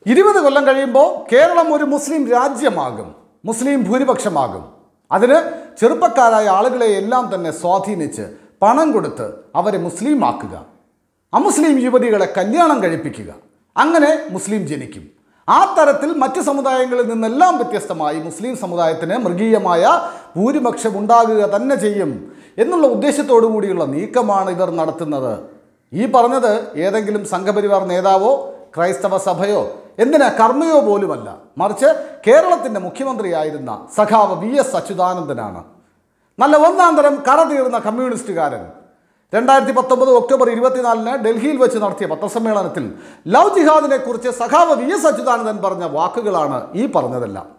ഇരുപത് കൊല്ലം കഴിയുമ്പോൾ കേരളം ഒരു മുസ്ലിം രാജ്യമാകും മുസ്ലിം ഭൂരിപക്ഷമാകും അതിന് ചെറുപ്പക്കാരായ ആളുകളെ എല്ലാം തന്നെ സ്വാധീനിച്ച് പണം കൊടുത്ത് അവരെ മുസ്ലിം ആക്കുക അമുസ്ലിം യുവതികളെ കല്യാണം കഴിപ്പിക്കുക അങ്ങനെ മുസ്ലിം ജനിക്കും ആ തരത്തിൽ മറ്റ് സമുദായങ്ങളിൽ നിന്നെല്ലാം വ്യത്യസ്തമായി മുസ്ലിം സമുദായത്തിന് മൃഗീയമായ ഭൂരിപക്ഷം ഉണ്ടാകുക തന്നെ ചെയ്യും എന്നുള്ള ഉദ്ദേശത്തോടു കൂടിയുള്ള നീക്കമാണ് ഇവർ നടത്തുന്നത് ഈ പറഞ്ഞത് ഏതെങ്കിലും സംഘപരിവാർ നേതാവോ ക്രൈസ്തവ സഭയോ എന്തിനാ കർമ്മയോ പോലുമല്ല മറിച്ച് കേരളത്തിൻ്റെ മുഖ്യമന്ത്രിയായിരുന്ന സഖാവ് വി എസ് അച്യുതാനന്ദനാണ് നല്ല ഒന്നാം തരം കറതീർന്ന കമ്മ്യൂണിസ്റ്റുകാരൻ രണ്ടായിരത്തി പത്തൊമ്പത് ഒക്ടോബർ ഇരുപത്തിനാലിന് ഡൽഹിയിൽ വെച്ച് നടത്തിയ പത്രസമ്മേളനത്തിൽ ലവ് ജിഹാദിനെ കുറിച്ച് സഖാവ് വി എസ് അച്യുതാനന്ദൻ പറഞ്ഞ വാക്കുകളാണ് ഈ പറഞ്ഞതെല്ലാം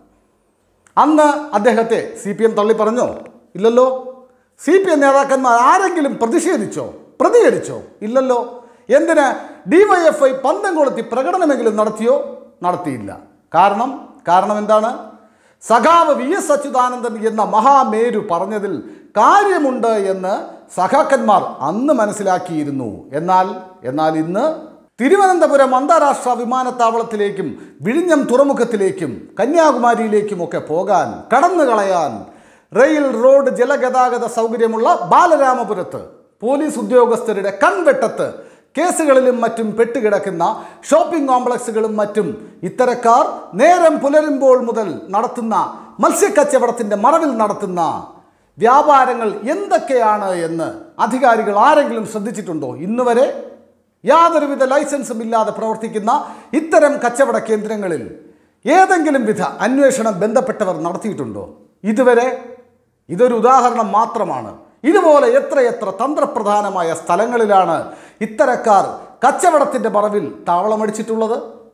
അന്ന് അദ്ദേഹത്തെ സി പി എം തള്ളി പറഞ്ഞോ ഇല്ലല്ലോ സി പി എം നേതാക്കന്മാർ ആരെങ്കിലും പ്രതിഷേധിച്ചോ പ്രതികരിച്ചോ ഇല്ലല്ലോ എന്തിന് ഡിവൈഎഫ്ഐ പന്തം കൊളുത്തി പ്രകടനമെങ്കിലും നടത്തിയോ നടത്തിയില്ല കാരണം കാരണം എന്താണ് സഖാവ് വി എസ് അച്യുതാനന്ദൻ എന്ന മഹാമേരു പറഞ്ഞതിൽ കാര്യമുണ്ട് എന്ന് സഖാക്കന്മാർ അന്ന് മനസ്സിലാക്കിയിരുന്നു എന്നാൽ എന്നാൽ ഇന്ന് തിരുവനന്തപുരം അന്താരാഷ്ട്ര വിമാനത്താവളത്തിലേക്കും വിഴിഞ്ഞം തുറമുഖത്തിലേക്കും കന്യാകുമാരിയിലേക്കുമൊക്കെ പോകാൻ കടന്നു കളയാൻ റെയിൽ റോഡ് ജലഗതാഗത സൗകര്യമുള്ള ബാലരാമപുരത്ത് പോലീസ് ഉദ്യോഗസ്ഥരുടെ കൺവെട്ടത്ത് കേസുകളിലും മറ്റും പെട്ടുകിടക്കുന്ന ഷോപ്പിംഗ് കോംപ്ലക്സുകളും മറ്റും ഇത്തരക്കാർ നേരം പുലരുമ്പോൾ മുതൽ നടത്തുന്ന മത്സ്യക്കച്ചവടത്തിൻ്റെ മറവിൽ നടത്തുന്ന വ്യാപാരങ്ങൾ എന്തൊക്കെയാണ് എന്ന് അധികാരികൾ ആരെങ്കിലും ശ്രദ്ധിച്ചിട്ടുണ്ടോ ഇന്ന് വരെ യാതൊരുവിധ ലൈസൻസും ഇല്ലാതെ പ്രവർത്തിക്കുന്ന ഇത്തരം കച്ചവട കേന്ദ്രങ്ങളിൽ ഏതെങ്കിലും വിധ അന്വേഷണം ബന്ധപ്പെട്ടവർ നടത്തിയിട്ടുണ്ടോ ഇതുവരെ ഇതൊരു ഉദാഹരണം മാത്രമാണ് ഇതുപോലെ എത്രയെത്ര തന്ത്രപ്രധാനമായ സ്ഥലങ്ങളിലാണ് ഇത്തരക്കാർ കച്ചവടത്തിൻ്റെ മറവിൽ താവളമടിച്ചിട്ടുള്ളത്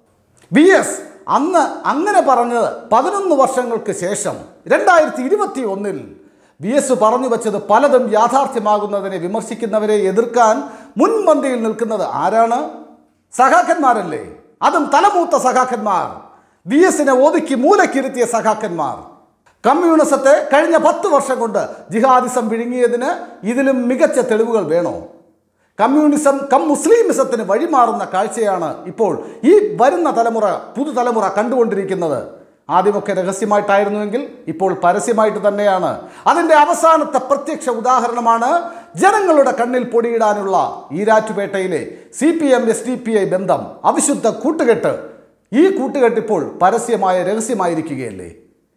വി എസ് അന്ന് അങ്ങനെ പറഞ്ഞത് പതിനൊന്ന് വർഷങ്ങൾക്ക് ശേഷം രണ്ടായിരത്തി ഇരുപത്തി ഒന്നിൽ വി എസ് പറഞ്ഞു വച്ചത് പലതും യാഥാർത്ഥ്യമാകുന്നതിനെ വിമർശിക്കുന്നവരെ എതിർക്കാൻ മുൻപന്തിയിൽ നിൽക്കുന്നത് ആരാണ് സഖാക്കന്മാരല്ലേ അതും തലമൂത്ത സഖാക്കന്മാർ വി എസിനെ ഒതുക്കി മൂലക്കിരുത്തിയ സഖാക്കന്മാർ കമ്മ്യൂണിസത്തെ കഴിഞ്ഞ പത്ത് വർഷം കൊണ്ട് ജിഹാദിസം വിഴുങ്ങിയതിന് ഇതിലും മികച്ച തെളിവുകൾ വേണോ കമ്മ്യൂണിസം കം മുസ്ലിമിസത്തിന് വഴിമാറുന്ന കാഴ്ചയാണ് ഇപ്പോൾ ഈ വരുന്ന തലമുറ പുതുതലമുറ കണ്ടുകൊണ്ടിരിക്കുന്നത് ആദ്യമൊക്കെ രഹസ്യമായിട്ടായിരുന്നുവെങ്കിൽ ഇപ്പോൾ പരസ്യമായിട്ട് തന്നെയാണ് അതിൻ്റെ അവസാനത്തെ പ്രത്യക്ഷ ഉദാഹരണമാണ് ജനങ്ങളുടെ കണ്ണിൽ പൊടിയിടാനുള്ള ഈരാറ്റുപേട്ടയിലെ C P M S D P I ബന്ധം അവിശുദ്ധ കൂട്ടുകെട്ട് ഈ കൂട്ടുകെട്ട് ഇപ്പോൾ പരസ്യമായ രഹസ്യമായിരിക്കുകയല്ലേ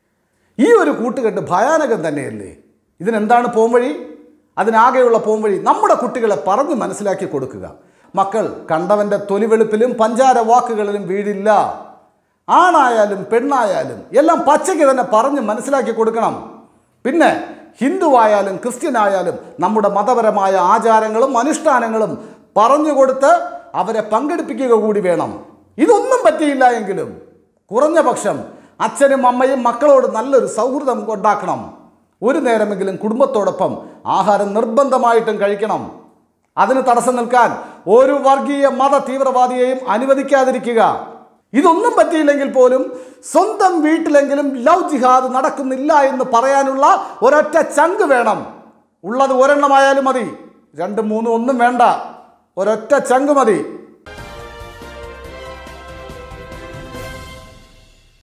ഈ ഒരു കൂട്ടുകെട്ട് ഭയാനകം തന്നെയല്ലേ ഇതിനെന്താണ് പോംവഴി അതിനാകെയുള്ള പോംവഴി നമ്മുടെ കുട്ടികളെ പറഞ്ഞ് മനസ്സിലാക്കി കൊടുക്കുക മക്കൾ കണ്ടവൻ്റെ തൊലിവെളുപ്പിലും പഞ്ചാര വാക്കുകളിലും വീഴില്ല ആണായാലും പെണ്ണായാലും എല്ലാം പച്ചയ്ക്ക് തന്നെ പറഞ്ഞ് മനസ്സിലാക്കി കൊടുക്കണം പിന്നെ ഹിന്ദുവായാലും ക്രിസ്ത്യനായാലും നമ്മുടെ മതപരമായ ആചാരങ്ങളും അനുഷ്ഠാനങ്ങളും പറഞ്ഞു കൊടുത്ത് അവരെ പങ്കെടുപ്പിക്കുക കൂടി വേണം ഇതൊന്നും പറ്റിയില്ല എങ്കിലും കുറഞ്ഞ പക്ഷം അച്ഛനും അമ്മയും മക്കളോട് നല്ലൊരു സൗഹൃദം ഉണ്ടാക്കണം ഒരു നേരമെങ്കിലും കുടുംബത്തോടൊപ്പം ആഹാരം നിർബന്ധമായിട്ടും കഴിക്കണം അതിന് തടസ്സം നിൽക്കാൻ ഒരു വർഗീയ മത തീവ്രവാദിയെയും അനുവദിക്കാതിരിക്കുക ഇതൊന്നും പറ്റിയില്ലെങ്കിൽ പോലും സ്വന്തം വീട്ടിലെങ്കിലും ലവ് ജിഹാദ് നടക്കുന്നില്ല എന്ന് പറയാനുള്ള ഒരൊറ്റ ചങ്ക് വേണം ഉള്ളത് ഒരെണ്ണമായാലും മതി രണ്ടും മൂന്നും ഒന്നും വേണ്ട ഒരൊറ്റ ചങ്ക് മതി